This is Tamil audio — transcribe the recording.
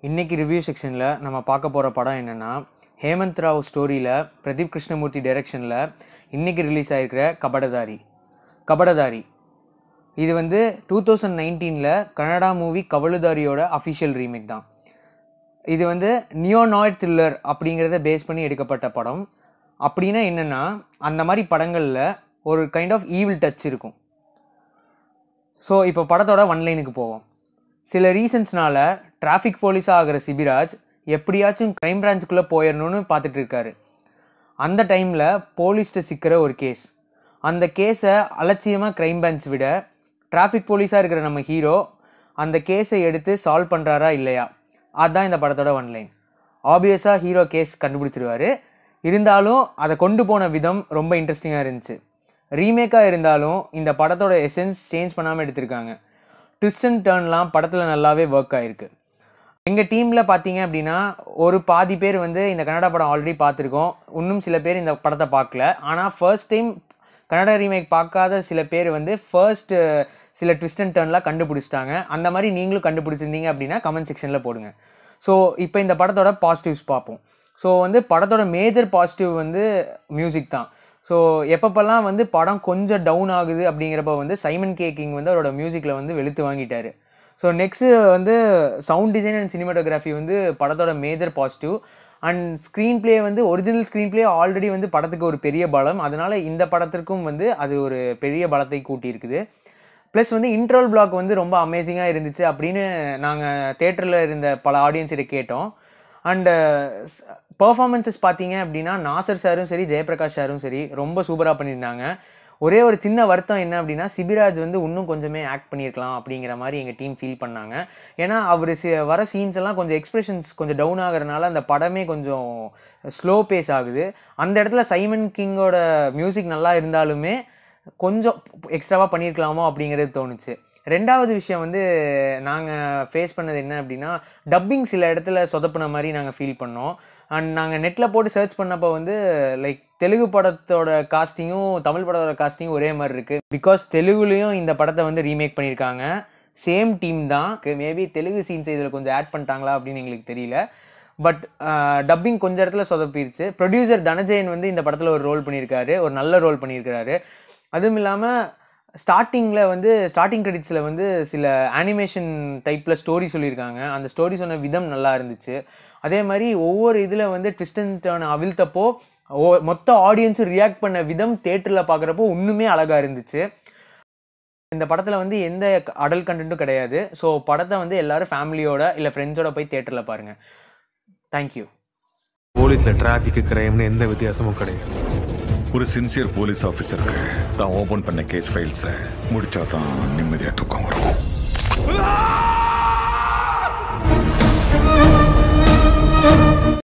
இன்னைக்கு ரிவ்யூ செக்ஷனில் நம்ம பார்க்க போகிற படம் என்னென்னா ஹேமந்த் ராவ் ஸ்டோரியில் பிரதீப் கிருஷ்ணமூர்த்தி டைரக்ஷனில் இன்னைக்கு ரிலீஸ் ஆகிருக்கிற கபடதாரி கபடதாரி இது வந்து டூ தௌசண்ட் நைன்டீனில் கன்னடா மூவி கவலுதாரியோட அஃபிஷியல் ரீமேக் தான் இது வந்து நியோ நாய்ட் த்ரில்லர் அப்படிங்கிறத பேஸ் பண்ணி எடுக்கப்பட்ட படம் அப்படின்னா என்னென்னா அந்த மாதிரி படங்களில் ஒரு கைண்ட் ஆஃப் ஈவில் டச் இருக்கும் ஸோ இப்போ படத்தோட ஒன்லைனுக்கு போவோம் சில ரீசன்ஸ்னால டிராஃபிக் போலீஸாக ஆகிற சிபிராஜ் எப்படியாச்சும் க்ரைம் பிரான்ச்சுக்குள்ளே போயிடணும்னு பார்த்துட்டு இருக்காரு அந்த டைமில் போலீஸ்கிட்ட சிக்கிற ஒரு கேஸ் அந்த கேஸை அலட்சியமாக க்ரைம் பிரான்ச் விட டிராஃபிக் போலீஸாக இருக்கிற நம்ம ஹீரோ அந்த கேஸை எடுத்து சால்வ் பண்ணுறாரா இல்லையா அதுதான் இந்த படத்தோட ஒன்லைன் ஆப்வியஸாக ஹீரோ கேஸ் கண்டுபிடிச்சிருவாரு இருந்தாலும் அதை கொண்டு போன விதம் ரொம்ப இன்ட்ரெஸ்டிங்காக இருந்துச்சு ரீமேக்காக இருந்தாலும் இந்த படத்தோட எசன்ஸ் சேஞ்ச் பண்ணாமல் எடுத்திருக்காங்க ட்விஸ்ட் அண்ட் டேர்ன்லாம் படத்தில் நல்லாவே ஒர்க் ஆயிருக்கு எங்கள் டீமில் பார்த்தீங்க அப்படின்னா ஒரு பாதி பேர் வந்து இந்த கன்னடா படம் ஆல்ரெடி பார்த்துருக்கோம் இன்னும் சில பேர் இந்த படத்தை பார்க்கல ஆனால் ஃபர்ஸ்ட் டைம் கன்னடா ரீமேக் பார்க்காத சில பேர் வந்து ஃபர்ஸ்ட் சில ட்விஸ்ட் அண்ட் டேர்ன்லாம் கண்டுபிடிச்சிட்டாங்க அந்த மாதிரி நீங்களும் கண்டுபிடிச்சிருந்தீங்க அப்படின்னா கமெண்ட் செக்ஷனில் போடுங்க ஸோ இப்போ இந்த படத்தோட பாசிட்டிவ்ஸ் பார்ப்போம் ஸோ வந்து படத்தோட மேஜர் பாசிட்டிவ் வந்து மியூசிக் தான் ஸோ எப்பப்பெல்லாம் வந்து படம் கொஞ்சம் டவுன் ஆகுது அப்படிங்கிறப்ப வந்து சைமன் கேக்கிங் வந்து அவரோட மியூசிக்கில் வந்து வெளுத்து வாங்கிட்டாரு ஸோ நெக்ஸ்ட்டு வந்து சவுண்ட் டிசைன் அண்ட் சினிமாட்டோகிராஃபி வந்து படத்தோட major positive and screenplay வந்து ஒரிஜினல் ஸ்க்ரீன் ப்ளே ஆல்ரெடி வந்து படத்துக்கு ஒரு பெரிய பலம் அதனால இந்த படத்திற்கும் வந்து அது ஒரு பெரிய பலத்தை கூட்டி இருக்குது ப்ளஸ் வந்து இன்ட்ரோல் பிளாக் வந்து ரொம்ப அமேசிங்காக இருந்துச்சு அப்படின்னு நாங்கள் தேட்டரில் இருந்த பல ஆடியன்ஸ் கிட்ட கேட்டோம் அண்டு பர்ஃபார்மன்ஸஸ் பார்த்தீங்க அப்படின்னா நாசர் சாரும் சரி ஜெயபிரகாஷ் சாரும் சரி ரொம்ப சூப்பராக பண்ணியிருந்தாங்க ஒரே ஒரு சின்ன வருத்தம் என்ன அப்படின்னா சிபிராஜ் வந்து இன்னும் கொஞ்சமே ஆக்ட் பண்ணியிருக்கலாம் அப்படிங்கிற மாதிரி எங்கள் டீம் ஃபீல் பண்ணாங்க ஏன்னா அவர் சி வர சீன்ஸ் எல்லாம் கொஞ்சம் எக்ஸ்பிரஷன்ஸ் கொஞ்சம் டவுன் ஆகிறனால அந்த படமே கொஞ்சம் ஸ்லோ பேஸ் ஆகுது அந்த இடத்துல சைமன் கிங்கோட மியூசிக் நல்லா இருந்தாலுமே கொஞ்சம் எக்ஸ்ட்ராவாக பண்ணியிருக்கலாமோ அப்படிங்கிறது தோணுச்சு ரெண்டாவது விஷயம் வந்து நாங்கள் ஃபேஸ் பண்ணது என்ன அப்படின்னா டப்பிங் சில இடத்துல சொதப்புன மாதிரி நாங்கள் ஃபீல் பண்ணோம் அண்ட் நாங்கள் நெட்டில் போட்டு சர்ச் பண்ணப்போ வந்து லைக் தெலுங்கு படத்தோட காஸ்டிங்கும் தமிழ் படத்தோட காஸ்டிங்கும் ஒரே மாதிரி இருக்குது பிகாஸ் தெலுங்குலேயும் இந்த படத்தை வந்து ரீமேக் பண்ணியிருக்காங்க சேம் டீம் தான் மேபி தெலுங்கு சீன்ஸ் இதில் கொஞ்சம் ஆட் பண்ணிட்டாங்களா அப்படின்னு எங்களுக்கு தெரியல பட் டப்பிங் கொஞ்சம் இடத்துல சொதப்பிருச்சு ப்ரொடியூசர் தனஜெயன் வந்து இந்த படத்தில் ஒரு ரோல் பண்ணியிருக்காரு ஒரு நல்ல ரோல் பண்ணியிருக்காரு அதுவும் இல்லாமல் ஸ்டார்டிங்கில் வந்து ஸ்டார்டிங் கிரெடிட்ஸில் வந்து சில அனிமேஷன் டைப்பில் ஸ்டோரி சொல்லியிருக்காங்க அந்த ஸ்டோரி சொன்ன விதம் நல்லா இருந்துச்சு அதே மாதிரி ஒவ்வொரு இதில் வந்து ட்விஸ்ட் அண்ட் டர்ன் அவிழ்த்தப்போ ஓ மொத்த ஆடியன்ஸும் ரியாக்ட் பண்ண விதம் தேட்டரில் பார்க்குறப்போ இன்னுமே அழகாக இருந்துச்சு இந்த படத்தில் வந்து எந்த அடல் கண்டென்ட்டும் கிடையாது ஸோ படத்தை வந்து எல்லாரும் ஃபேமிலியோட இல்லை ஃப்ரெண்ட்ஸோட போய் தேட்டரில் பாருங்கள் தேங்க்யூ போலீஸ்ல டிராஃபிக் கிரைம்னு எந்த வித்தியாசமும் கிடையாது ஒரு சின்சியர் போலீஸ் ஆஃபீஸருக்கு தான் ஓபன் பண்ண கேஸ் ஃபைல்ஸை முடிச்சா தான் நிம்மதியாக தூக்கம் வரும்